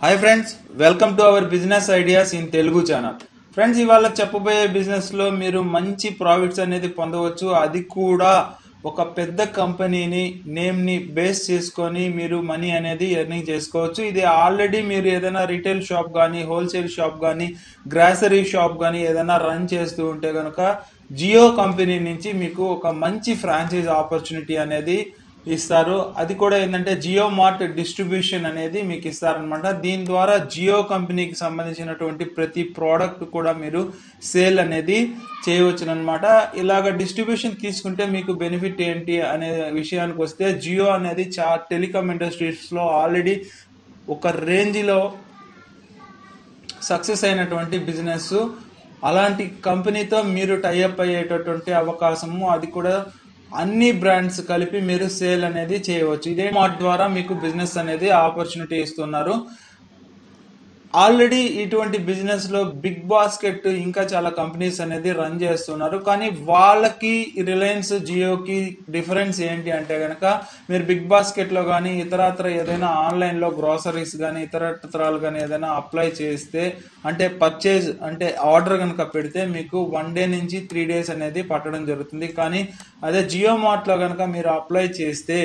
hi friends welcome to our business ideas in Telugu channel friends ఇవాళ చెప్పబోయే business లో మీరు మంచి ప్రాఫిట్స్ అనేది పొందవచ్చు అది కూడా ఒక పెద్ద కంపెనీని నేమ్ ని బేస్ చేసుకొని మీరు మనీ అనేది ఎర్నింగ్ చేసుకోవచ్చు ఇది ఆల్రెడీ మీరు ఏదైనా రీటైల్ షాప్ కానీ హోల్సేల్ షాప్ కానీ గ్రాసరీ షాప్ కానీ ఏదైనా రన్ చేస్తూ ఉంటే కనుక జియో కంపెనీ నుంచి మీకు ఒక మంచి ఫ్రాంచైజ్ ఆపర్చునిటీ అనేది ఇస్తారు అది కూడా ఏంటంటే జియో మార్ట్ డిస్ట్రిబ్యూషన్ అనేది మీకు ఇస్తారనమాట దీని ద్వారా జియో కంపెనీకి సంబంధించినటువంటి ప్రతి ప్రోడక్ట్ కూడా మీరు సేల్ అనేది చేయవచ్చు అనమాట ఇలాగ డిస్ట్రిబ్యూషన్ తీసుకుంటే మీకు బెనిఫిట్ ఏంటి అనే విషయానికి వస్తే జియో అనేది చా టెలికామ్ ఇండస్ట్రీస్లో ఆల్రెడీ ఒక రేంజ్లో సక్సెస్ అయినటువంటి బిజినెస్ అలాంటి కంపెనీతో మీరు టైఅప్ అయ్యేటటువంటి అవకాశము అది కూడా అన్ని బ్రాండ్స్ కలిపి మీరు సేల్ అనేది చేయవచ్చు ఇదే మార్ట్ ద్వారా మీకు బిజినెస్ అనేది ఆపర్చునిటీ ఇస్తున్నారు ఆల్రెడీ ఇటువంటి బిజినెస్ లో బిగ్ బాస్కెట్ ఇంకా చాలా కంపెనీస్ అనేది రన్ చేస్తున్నారు కానీ వాళ్ళకి రిలయన్స్ జియోకి డిఫరెన్స్ ఏంటి అంటే కనుక మీరు బిగ్ బాస్కెట్ లో కానీ ఇతరత్ర ఏదైనా ఆన్లైన్ లో గ్రోసరీస్ కానీ ఇతరత్రాలు కానీ ఏదైనా అప్లై చేస్తే అంటే పర్చేజ్ అంటే ఆర్డర్ కనుక పెడితే మీకు వన్ డే నుంచి త్రీ డేస్ అనేది పట్టడం జరుగుతుంది కానీ అదే జియో మార్ట్ లో కనుక మీరు అప్లై చేస్తే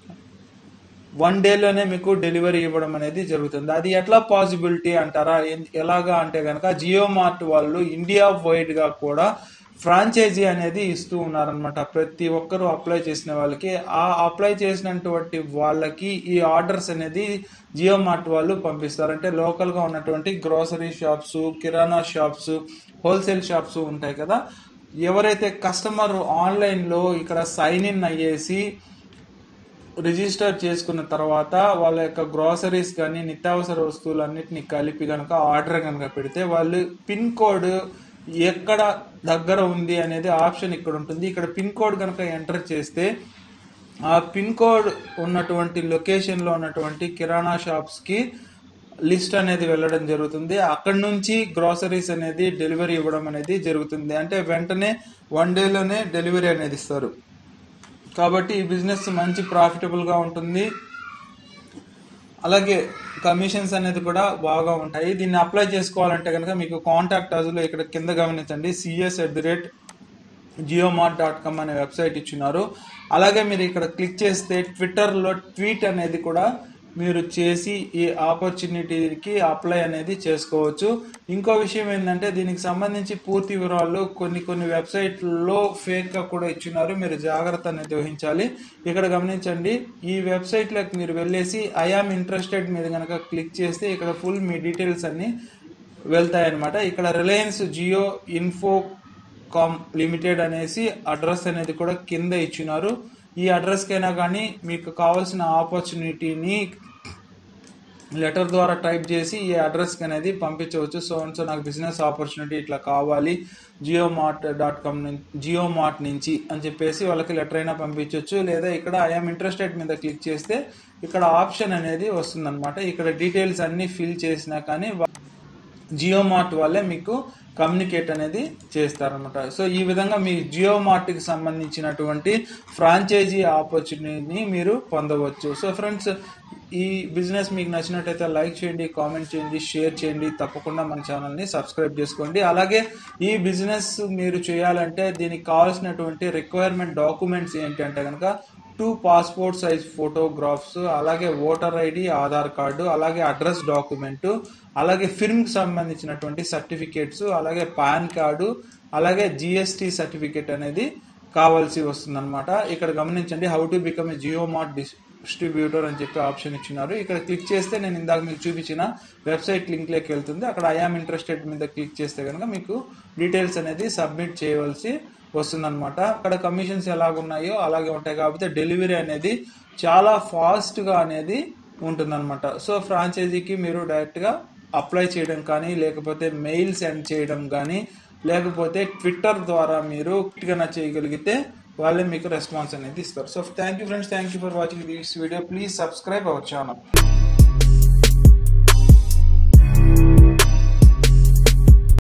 వన్ డేలోనే మీకు డెలివరీ ఇవ్వడం అనేది జరుగుతుంది అది ఎట్లా పాసిబిలిటీ అంటారా ఎన్- ఎలాగా అంటే కనుక జియో మార్ట్ వాళ్ళు ఇండియా వైడ్ గా కూడా ఫ్రాంచైజీ అనేది ఇస్తూ ఉన్నారనమాట ప్రతి ఒక్కరూ అప్లై చేసిన వాళ్ళకి ఆ అప్లై చేసినటువంటి వాళ్ళకి ఈ ఆర్డర్స్ అనేది జియో మార్ట్ వాళ్ళు పంపిస్తారు అంటే లోకల్ గా ఉన్నటువంటి grocery shops kirana shops wholesale shops ఉంటాయి కదా ఎవరైతే కస్టమర్ ఆన్లైన్ లో ఇక్కడ సైన్ ఇన్ అయ్యేసి రిజిస్టర్ చేసుకున్న తర్వాత వాళ్ళ యొక్క గ్రోసరీస్ కానీ నిత్యావసర వస్తువులన్నిటిని కలిపి కనుక ఆర్డర్ కనుక పెడితే వాళ్ళు పిన్ కోడ్ ఎక్కడ దగ్గర ఉంది అనేది ఆప్షన్ ఇక్కడ ఉంటుంది ఇక్కడ పిన్ కోడ్ కనుక ఎంటర్ చేస్తే ఆ పిన్ కోడ్ ఉన్నటువంటి లొకేషన్లో ఉన్నటువంటి కిరాణా షాప్స్కి లిస్ట్ అనేది వెళ్ళడం జరుగుతుంది అక్కడ నుంచి గ్రోసరీస్ అనేది డెలివరీ ఇవ్వడం అనేది జరుగుతుంది అంటే వెంటనే వన్ డేలోనే డెలివరీ అనేది ఇస్తారు కాబట్టి ఈ బిజినెస్ మంచి ప్రాఫిటబుల్ గా ఉంటుంది అలాగే కమిషన్స్ అనేది కూడా బాగా ఉంటాయి దీన్ని అప్లై చేసుకోవాలంటే కనుక మీకు కాంటాక్ట్ అజ్లో ఇక్కడ కింద గమనించండి CS at the rate JioMart dot com అనే వెబ్సైట్ ఇచ్చినారు అలాగే మీరు ఇక్కడ క్లిక్ చేస్తే ట్విట్టర్లో ట్వీట్ అనేది కూడా మీరు చేసి ఈ ఆపర్చునిటీకి అప్లై అనేది చేసుకోవచ్చు ఇంకో విషయం ఏంటంటే దీనికి సంబంధించి పూర్తి వివరాలు కొన్ని కొన్ని వెబ్సైట్లలో ఫేక్గా కూడా ఇచ్చినారు మీరు జాగ్రత్త అనేది వహించాలి ఇక్కడ గమనించండి ఈ వెబ్సైట్లోకి మీరు వెళ్ళేసి ఐఆమ్ ఇంట్రెస్టెడ్ మీద కనుక క్లిక్ చేస్తే ఇక్కడ ఫుల్ మీ డీటెయిల్స్ అన్ని వెళ్తాయన్నమాట ఇక్కడ Reliance Jio info com limited అనేసి అడ్రస్ అనేది కూడా కింద ఇచ్చినారు ఈ అడ్రస్కైనా కానీ మీకు కావాల్సిన ఆపర్చునిటీని లెటర్ ద్వారా టైప్ చేసి ఈ అడ్రస్కి అనేది పంపించవచ్చు సో అండ్ సో నాకు బిజినెస్ ఆపర్చునిటీ ఇట్లా కావాలి జియో మార్ట్ డాట్ కామ్ జియో మార్ట్ నుంచి అని చెప్పేసి వాళ్ళకి లెటర్ అయినా పంపించవచ్చు లేదా ఇక్కడ ఐఎమ్ ఇంట్రెస్టెడ్ మీద క్లిక్ చేస్తే ఇక్కడ ఆప్షన్ అనేది వస్తుందన్నమాట ఇక్కడ డీటెయిల్స్ అన్ని ఫిల్ చేసినా కానీ వా- జియో మార్ట్ వాళ్ళే మీకు కమ్యూనికేట్ అనేది చేస్తారనమాట సో ఈ విధంగా మీ జియో మార్ట్కి సంబంధించినటువంటి ఫ్రాంచైజీ ఆపర్చునిటీని మీరు పొందవచ్చు సో ఫ్రెండ్స్ ఈ బిజినెస్ మీకు నచ్చినట్టయితే లైక్ చేయండి కామెంట్ చేయండి షేర్ చేయండి తప్పకుండా మన ఛానల్ని సబ్స్క్రైబ్ చేసుకోండి అలాగే ఈ బిజినెస్ మీరు చేయాలంటే దీనికి కావాల్సినటువంటి రిక్వైర్మెంట్ డాక్యుమెంట్స్ ఏంటి అంటే కనుక టూ పాస్పోర్ట్ సైజ్ ఫోటోగ్రాఫ్స్ అలాగే ఓటర్ ఐడి ఆధార్ కార్డు అలాగే అడ్రస్ డాక్యుమెంట్ అలాగే ఫిల్మ్కి సంబంధించినటువంటి సర్టిఫికేట్స్ అలాగే పాన్ కార్డు అలాగే జిఎస్టి సర్టిఫికేట్ అనేది కావాల్సి వస్తుందన్నమాట ఇక్కడ గమనించండి how to become a Jio Mart distributor అని చెప్పి ఆప్షన్ ఇచ్చినారు ఇక్కడ క్లిక్ చేస్తే నేను ఇందాక మీకు చూపించిన వెబ్సైట్ లింక్లోకి వెళ్తుంది అక్కడ ఐఆమ్ ఇంట్రెస్టెడ్ మీద క్లిక్ చేస్తే కనుక మీకు డీటెయిల్స్ అనేది సబ్మిట్ చేయవలసి వస్తుందన్నమాట అక్కడ కమిషన్స్ ఎలాగున్నాయో అలాగే ఉంటాయి కాకపోతే డెలివరీ అనేది చాలా ఫాస్ట్గా అనేది ఉంటుందన్నమాట సో ఫ్రాంచైజీకి మీరు డైరెక్ట్గా అప్లై చేయడం కానీ లేకపోతే మెయిల్ సెండ్ చేయడం కానీ లేకపోతే ట్విట్టర్ ద్వారా మీరు క్లిక్గా చేయగలిగితే వాళ్ళే మీకు రెస్పాన్స్ అనేది ఇస్తారు so thank you friends thank you for watching this video please subscribe our channel